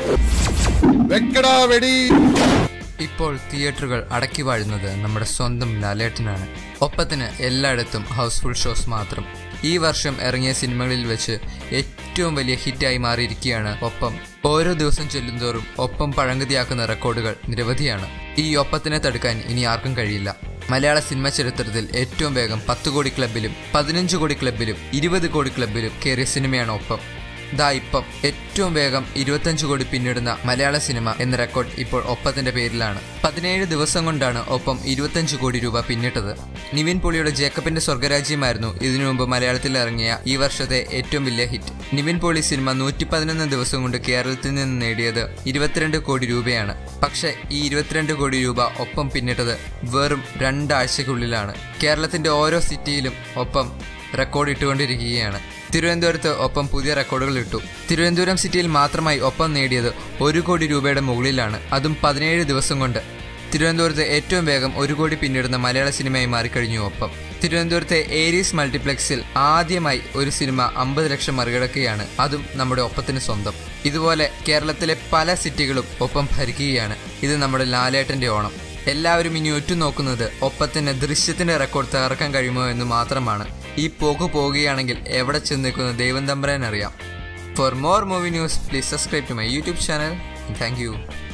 വെക്കടാ വെടി ഇപ്പോൾ തിയേറ്ററുകൾ അടക്കി വാഴുന്നത് നമ്മുടെ സ്വന്തം ലാലേട്ടനാണ് ഒപ്പത്തിന് എല്ലായിടത്തും ഹൗസ്ഫുൾ ഷോസ് മാത്രം ഈ വർഷം ഇറങ്ങിയ സിനിമകളിൽ വെച്ച് ഏറ്റവും വലിയ ഹിറ്റായി മാറിയിരിക്കുകയാണ് ഒപ്പം ഓരോ ദിവസം ചെല്ലുന്തോറും ഒപ്പം പഴങ്കതിയാക്കുന്ന റെക്കോർഡുകൾ നിരവധിയാണ് ഈ ഒപ്പത്തിനെ തടുക്കാൻ ഇനി ആർക്കും കഴിയില്ല മലയാള സിനിമ ചരിത്രത്തിൽ ഏറ്റവും വേഗം പത്ത് കോടി ക്ലബിലും പതിനഞ്ച് കോടി ക്ലബിലും ഇരുപത് കോടി ക്ലബിലും കയറിയ സിനിമയാണ് ഒപ്പം ദാ ഇപ്പം ഏറ്റവും വേഗം ഇരുപത്തഞ്ച് കോടി പിന്നിടുന്ന മലയാള സിനിമ എന്ന റെക്കോർഡ് ഇപ്പോൾ ഒപ്പത്തിന്റെ പേരിലാണ് പതിനേഴ് ദിവസം കൊണ്ടാണ് ഒപ്പം ഇരുപത്തഞ്ച് കോടി രൂപ പിന്നിട്ടത് നിവിൻ പോളിയുടെ ജേക്കബിന്റെ സ്വർഗരാജ്യമായിരുന്നു ഇതിനു മുമ്പ് മലയാളത്തിൽ ഇറങ്ങിയ ഈ വർഷത്തെ ഏറ്റവും വലിയ ഹിറ്റ് നിവിൻ പോളി സിനിമ നൂറ്റി പതിനൊന്ന് ദിവസം കൊണ്ട് കേരളത്തിൽ നിന്ന് നേടിയത് ഇരുപത്തിരണ്ട് കോടി രൂപയാണ് പക്ഷേ ഈ ഇരുപത്തിരണ്ട് കോടി രൂപ ഒപ്പം പിന്നിട്ടത് വെറും രണ്ടാഴ്ചക്കുള്ളിലാണ് കേരളത്തിന്റെ ഓരോ സിറ്റിയിലും ഒപ്പം റെക്കോർഡ് ഇട്ടുകൊണ്ടിരിക്കുകയാണ് തിരുവനന്തപുരത്ത് ഒപ്പം പുതിയ റെക്കോർഡുകൾ ഇട്ടു തിരുവനന്തപുരം സിറ്റിയിൽ മാത്രമായി ഒപ്പം നേടിയത് ഒരു കോടി രൂപയുടെ മുകളിലാണ് അതും പതിനേഴ് ദിവസം കൊണ്ട് തിരുവനന്തപുരത്ത് ഏറ്റവും വേഗം ഒരു കോടി പിന്നിടുന്ന മലയാള സിനിമയായി മാറിക്കഴിഞ്ഞു ഒപ്പം തിരുവനന്തപുരത്തെ ഏരീസ് മൾട്ടിപ്ലക്സിൽ ആദ്യമായി ഒരു സിനിമ അമ്പത് ലക്ഷം മറികടക്കുകയാണ് അതും നമ്മുടെ ഒപ്പത്തിന് സ്വന്തം ഇതുപോലെ കേരളത്തിലെ പല സിറ്റികളും ഒപ്പം ഭരിക്കുകയാണ് ഇത് നമ്മുടെ ലാലേട്ടന്റെ ഓണം എല്ലാവരും ഇനി ഉറ്റുനോക്കുന്നത് ഒപ്പത്തിന്റെ ദൃശ്യത്തിന്റെ റെക്കോർഡ് തകർക്കാൻ കഴിയുമോ എന്ന് മാത്രമാണ് ഈ പോക്ക് പോവുകയാണെങ്കിൽ എവിടെ ചെന്ന് നിൽക്കുന്ന ദൈവം തമ്പരാൻ അറിയാം for more movie news please subscribe to my YouTube channel thank U